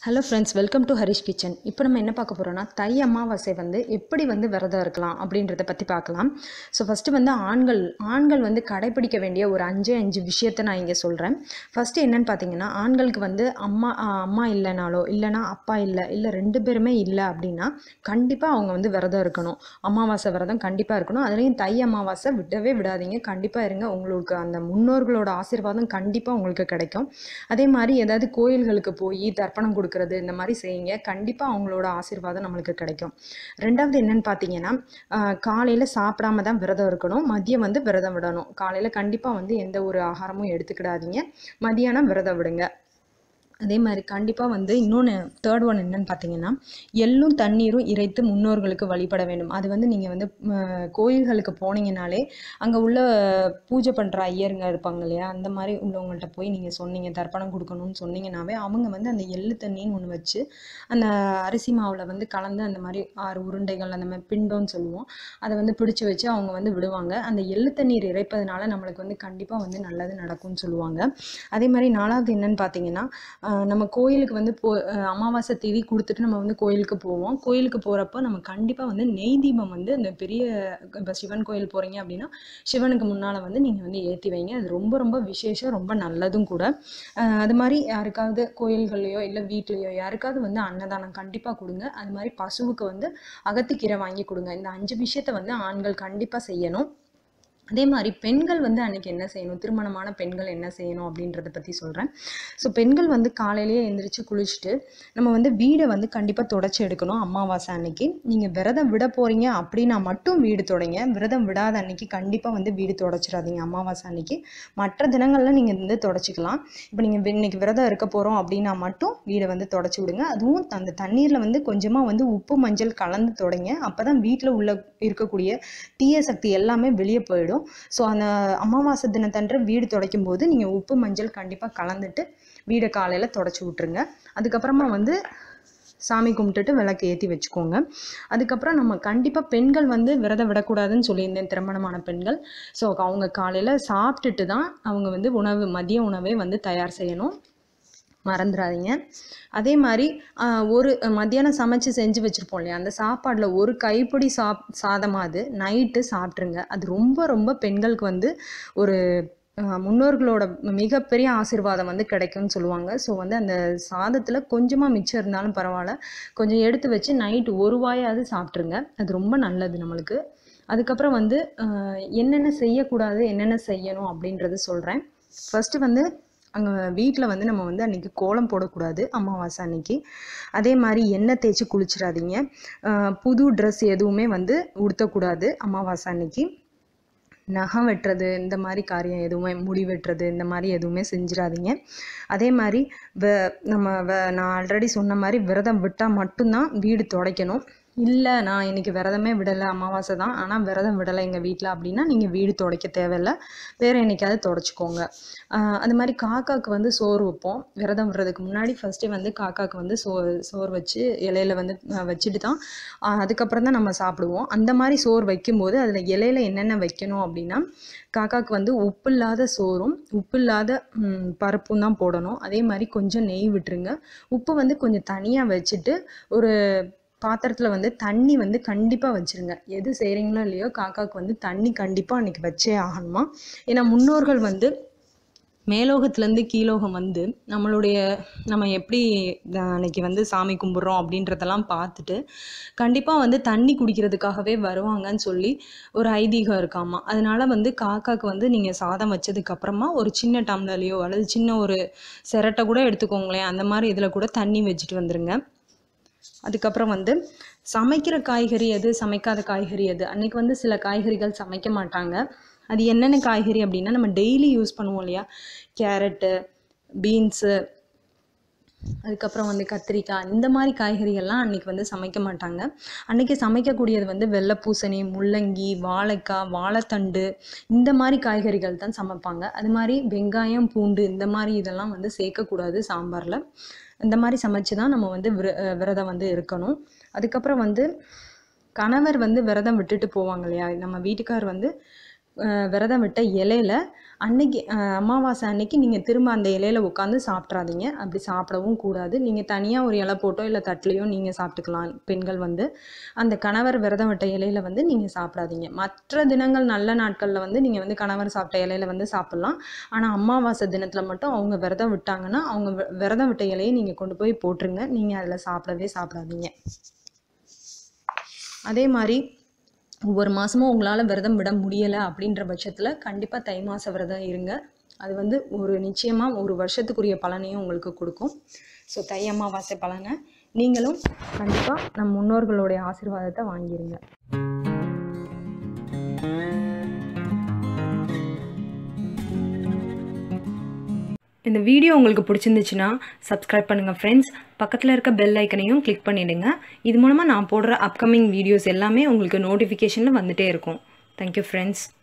hello friends welcome to Harish kitchen இப்போ நம்ம என்ன பார்க்க போகிறோம்னா தை அமாவாசை வந்து எப்படி வந்து விரதம் இருக்கலாம் அப்படின்றத பற்றி பார்க்கலாம் ஸோ ஃபஸ்ட்டு வந்து ஆண்கள் ஆண்கள் வந்து கடைப்பிடிக்க வேண்டிய ஒரு அஞ்சு அஞ்சு விஷயத்தை நான் இங்கே சொல்கிறேன் ஃபஸ்ட்டு என்னன்னு பார்த்தீங்கன்னா ஆண்களுக்கு வந்து அம்மா ஆ, அம்மா இல்லைனாலோ இல்லைனா அப்பா இல்லை இல்லை ரெண்டு பேருமே இல்லை அப்படின்னா கண்டிப்பாக அவங்க வந்து விரதம் இருக்கணும் அமாவாசை விரதம் கண்டிப்பாக இருக்கணும் அதுலேயும் தை அமாவாசை விடவே விடாதீங்க கண்டிப்பாக இருங்க உங்களுக்கு அந்த முன்னோர்களோட ஆசீர்வாதம் கண்டிப்பாக உங்களுக்கு கிடைக்கும் அதே மாதிரி ஏதாவது கோயில்களுக்கு போய் தர்ப்பணம் கொடுக்கறது இந்த மாதிரி செய்யுங்க கண்டிப்பாக அவங்களோட ஆசீர்வாதம் நம்மளுக்கு கிடைக்கும் ரெண்டாவது என்னன்னு பார்த்தீங்கன்னா காலையில் சாப்பிடாம தான் விரதம் இருக்கணும் மதியம் வந்து விரதம் விடணும் காலையில் கண்டிப்பாக வந்து எந்த ஒரு ஆகாரமும் எடுத்துக்கிடாதீங்க மதியானம் விரதம் விடுங்க அதே மாதிரி கண்டிப்பாக வந்து இன்னொன்று தேர்ட் ஒன் என்னன்னு பார்த்தீங்கன்னா எள்ளும் தண்ணீரும் இறைத்து முன்னோர்களுக்கு வழிபட வேண்டும் அது வந்து நீங்கள் வந்து ம, கோயில்களுக்கு போனீங்கனாலே அங்கே உள்ள பூஜை பண்ணுற ஐயருங்க இருப்பாங்க இல்லையா அந்த மாதிரி உள்ளவங்கள்ட்ட போய் நீங்கள் சொன்னீங்க தர்ப்பணம் கொடுக்கணும்னு சொன்னீங்கன்னாவே அவங்க வந்து அந்த எள்ளு தண்ணின்னு ஒன்று வச்சு அந்த அரிசி மாவில் வந்து கலந்து அந்த மாதிரி ஆறு உருண்டைகள் அந்த மாதிரி பிண்டோன்னு சொல்லுவோம் அதை வந்து பிடிச்சி வச்சு அவங்க வந்து விடுவாங்க அந்த எள்ளு தண்ணீர் இறைப்பதனால நம்மளுக்கு வந்து கண்டிப்பாக வந்து நல்லது நடக்கும்னு சொல்லுவாங்க அதே மாதிரி நாலாவது என்னன்னு பார்த்தீங்கன்னா ஆஹ் நம்ம கோயிலுக்கு வந்து போ ஆஹ் அமாவாசை தேதி கொடுத்துட்டு நம்ம வந்து கோயிலுக்கு போவோம் கோயிலுக்கு போகிறப்போ நம்ம கண்டிப்பாக வந்து நெய் தீபம் வந்து அந்த பெரிய இப்போ சிவன் கோயில் போகிறீங்க அப்படின்னா சிவனுக்கு முன்னால் வந்து நீங்கள் வந்து ஏற்றி வைங்க அது ரொம்ப ரொம்ப விசேஷம் ரொம்ப நல்லதும் கூட ஆஹ் அது மாதிரி யாருக்காவது கோயில்கள்லையோ இல்லை வீட்லேயோ யாருக்காவது வந்து அன்னதானம் கண்டிப்பாக கொடுங்க அது மாதிரி பசுவுக்கு வந்து அகத்திக்கீரை வாங்கி கொடுங்க இந்த அஞ்சு விஷயத்த வந்து ஆண்கள் கண்டிப்பாக செய்யணும் அதே மாதிரி பெண்கள் வந்து அன்னைக்கு என்ன செய்யணும் திருமணமான பெண்கள் என்ன செய்யணும் அப்படின்றத பற்றி சொல்கிறேன் ஸோ பெண்கள் வந்து காலையிலேயே எழுந்திரிச்சு குளிச்சுட்டு நம்ம வந்து வீடை வந்து கண்டிப்பாக தொடச்சி எடுக்கணும் அமாவாசை அன்னைக்கு நீங்கள் விரதம் விட போகிறீங்க அப்படின்னா மட்டும் வீடு தொடங்க விரதம் விடாத அன்னைக்கு கண்டிப்பாக வந்து வீடு தொடச்சிடாதீங்க அமாவாசை அன்னைக்கு மற்ற தினங்களில் நீங்கள் வந்து தொடச்சிக்கலாம் இப்போ நீங்கள் இன்னைக்கு விரதம் இருக்க போகிறோம் அப்படின்னா மட்டும் வீடை வந்து தொடச்சி விடுங்க அதுவும் அந்த தண்ணீரில் வந்து கொஞ்சமாக வந்து உப்பு மஞ்சள் கலந்து தொடங்க அப்போ தான் வீட்டில் உள்ள இருக்கக்கூடிய தீய சக்தி எல்லாமே வெளியே போயிடும் ஸோ அந்த அமாவாசை தினத்தன்று வீடு துடைக்கும் போது நீங்கள் உப்பு மஞ்சள் கண்டிப்பாக கலந்துட்டு வீடை காலையில் தொடச்சி விட்ருங்க அதுக்கப்புறமா வந்து சாமி கும்பிட்டுட்டு விளக்கு ஏற்றி வச்சுக்கோங்க அதுக்கப்புறம் நம்ம கண்டிப்பாக பெண்கள் வந்து விரதம் விடக்கூடாதுன்னு சொல்லியிருந்தேன் திருமணமான பெண்கள் ஸோ அவங்க காலையில் சாப்பிட்டுட்டு தான் அவங்க வந்து உணவு மதிய உணவை வந்து தயார் செய்யணும் மறந்துடாதீங்க அதே மாதிரி ஆஹ், ஒரு மத்தியானம் சமைச்சு செஞ்சு வச்சுருப்போம் இல்லையா அந்த சாப்பாடில் ஒரு கைப்பிடி சாப் சாதமாவது நைட்டு சாப்பிட்ருங்க அது ரொம்ப ரொம்ப பெண்களுக்கு வந்து ஒரு ஆஹ், முன்னோர்களோட மிகப்பெரிய ஆசீர்வாதம் வந்து கிடைக்கும்னு சொல்லுவாங்க ஸோ வந்து அந்த சாதத்தில் கொஞ்சமாக மிச்சம் இருந்தாலும் பரவாயில்ல கொஞ்சம் எடுத்து வச்சு நைட்டு ஒரு வாயாவது சாப்பிட்ருங்க அது ரொம்ப நல்லது நம்மளுக்கு அதுக்கப்புறம் வந்து ஆஹ், என்னென்ன செய்யக்கூடாது என்னென்ன செய்யணும் அப்படின்றது சொல்கிறேன் ஃபஸ்ட்டு வந்து அங்கே வீட்டில் வந்து நம்ம வந்து அன்றைக்கி கோலம் போடக்கூடாது அமாவாசை அன்னைக்கு அதே மாதிரி எண்ணெய் தேய்ச்சி குளிச்சிடாதீங்க ஆஹ் புது ட்ரெஸ் எதுவுமே வந்து உடுத்தக்கூடாது அமாவாசை அன்னைக்கு நகம் வெட்டுறது இந்த மாதிரி காரியம் எதுவுமே முடி வெட்டுறது இந்த மாதிரி எதுவுமே செஞ்சிடாதீங்க அதே மாதிரி வ நம்ம வ நான் ஆல்ரெடி சொன்ன மாதிரி விரதம் விட்டால் மட்டும்தான் வீடு துடைக்கணும் இல்லை நான் இன்னைக்கு விரதமே விடலை அமாவாசை தான் ஆனால் விரதம் விடலை எங்கள் வீட்டில் அப்படின்னா நீங்கள் வீடு துடைக்க தேவையில்ல வேறு என்னைக்காவது துடைச்சிக்கோங்க ஆஹ் அது மாதிரி காக்காக்கு வந்து சோறு வைப்போம் விரதம் விடுறதுக்கு முன்னாடி ஃபஸ்ட்டே வந்து காக்காக்கு வந்து சோ சோறு வச்சு இலையில வந்து ஆஹ் வச்சுட்டு தான் ஆஹ் அதுக்கப்புறம் தான் நம்ம சாப்பிடுவோம் அந்த மாதிரி சோறு வைக்கும்போது அதில் இலையில என்னென்ன வைக்கணும் அப்படின்னா காக்காக்கு வந்து உப்பு இல்லாத சோறும் உப்பு இல்லாத ம், பருப்பும் தான் போடணும் அதே மாதிரி கொஞ்சம் நெய் விட்டுருங்க உப்பு வந்து கொஞ்சம் தனியாக வச்சுட்டு ஒரு பாத்திரத்தில் வந்து தண்ணி வந்து கண்டிப்பாக வச்சுருங்க எது செய்கிறீங்களோ இல்லையோ காக்காவுக்கு வந்து தண்ணி கண்டிப்பாக அன்றைக்கி வச்சே ஆகணுமா ஏன்னா முன்னோர்கள் வந்து மேலோகத்துலேருந்து கீழோகம் வந்து நம்மளுடைய நம்ம எப்படி அஹ், அன்னைக்கு வந்து சாமி கும்பிட்றோம் அப்படின்றதெல்லாம் பார்த்துட்டு கண்டிப்பாக வந்து தண்ணி குடிக்கிறதுக்காகவே வருவாங்கன்னு சொல்லி ஒரு ஐதீகம் இருக்காமா அதனால வந்து காக்காக்கு வந்து நீங்கள் சாதம் வச்சதுக்கு அப்புறமா ஒரு சின்ன டம்ளர்லையோ அல்லது சின்ன ஒரு சிரட்டை கூட எடுத்துக்கோங்களேன் அந்த மாதிரி இதில் கூட தண்ணி வச்சுட்டு வந்துருங்க அதுக்கப்புறம் வந்து சமைக்கிற காய்கறி எது சமைக்காத காய்கறி எது அன்னைக்கு வந்து சில காய்கறிகள் சமைக்க மாட்டாங்க அது என்னென்ன காய்கறி அப்படின்னா நம்ம டெய்லி யூஸ் பண்ணுவோம் இல்லையா கேரட்டு பீன்ஸு அதுக்கப்புறம் வந்து கத்திரிக்காய் இந்த மாதிரி காய்கறிகள்லாம் அன்றைக்கி வந்து சமைக்க மாட்டாங்க அன்றைக்கி சமைக்கக்கூடியது வந்து வெள்ளை பூசணி முள்ளங்கி வாழைக்காய் வாழைத்தண்டு இந்த மாதிரி காய்கறிகள் தான் சமைப்பாங்க அது மாதிரி வெங்காயம் பூண்டு இந்த மாதிரி இதெல்லாம் வந்து சேர்க்கக்கூடாது சாம்பாரில் இந்த மாதிரி சமைச்சு தான் நம்ம வந்து விர அஹ் விரதம் வந்து இருக்கணும் அதுக்கப்புறம் வந்து கணவர் வந்து விரதம் விட்டுட்டு போவாங்க இல்லையா நம்ம வீட்டுக்கார் வந்து அஹ் விரதம் விட்ட இலையில அன்னைக்கு அஹ், அமாவாசை அன்னைக்கு நீங்கள் திரும்ப அந்த இலையில உட்காந்து சாப்பிட்றாதீங்க அப்படி சாப்பிடவும் கூடாது நீங்கள் தனியாக ஒரு இலை போட்டோ இல்லை தட்டுலையோ நீங்கள் சாப்பிட்டுக்கலாம் பெண்கள் வந்து அந்த கணவர் விரதம் விட்ட இலையில வந்து நீங்கள் சாப்பிடாதீங்க மற்ற தினங்கள் நல்ல நாட்களில் வந்து நீங்கள் வந்து கணவர் சாப்பிட்ட இலையில வந்து சாப்பிட்லாம் ஆனால் அமாவாசை தினத்தில் மட்டும் அவங்க விரதம் விட்டாங்கன்னா அவங்க வி- விரதம் விட்ட இலையை நீங்கள் கொண்டு போய் போட்டுருங்க நீங்கள் அதில் சாப்பிடவே சாப்பிடாதீங்க அதே மாதிரி ஒவ்வொரு மாதமும் உங்களால் விரதம் விட முடியலை அப்படின்ற பட்சத்தில் கண்டிப்பாக தை மாத விரதம் இருங்க அது வந்து ஒரு நிச்சயமாக ஒரு வருஷத்துக்குரிய பலனையும் உங்களுக்கு கொடுக்கும் ஸோ தை அமாவாசை பலனை நீங்களும் கண்டிப்பாக நம் முன்னோர்களுடைய ஆசீர்வாதத்தை வாங்கிருங்க இந்த வீடியோ உங்களுக்கு பிடிச்சிருந்துச்சுன்னா சப்ஸ்கிரைப் பண்ணுங்கள் ஃப்ரெண்ட்ஸ் பக்கத்தில் இருக்க பெல் ஐக்கனையும் கிளிக் பண்ணிவிடுங்க இது மூலமாக நான் போடுற அப்கமிங் வீடியோஸ் எல்லாமே உங்களுக்கு நோட்டிஃபிகேஷனில் வந்துட்டே இருக்கும் தேங்க்யூ ஃப்ரெண்ட்ஸ்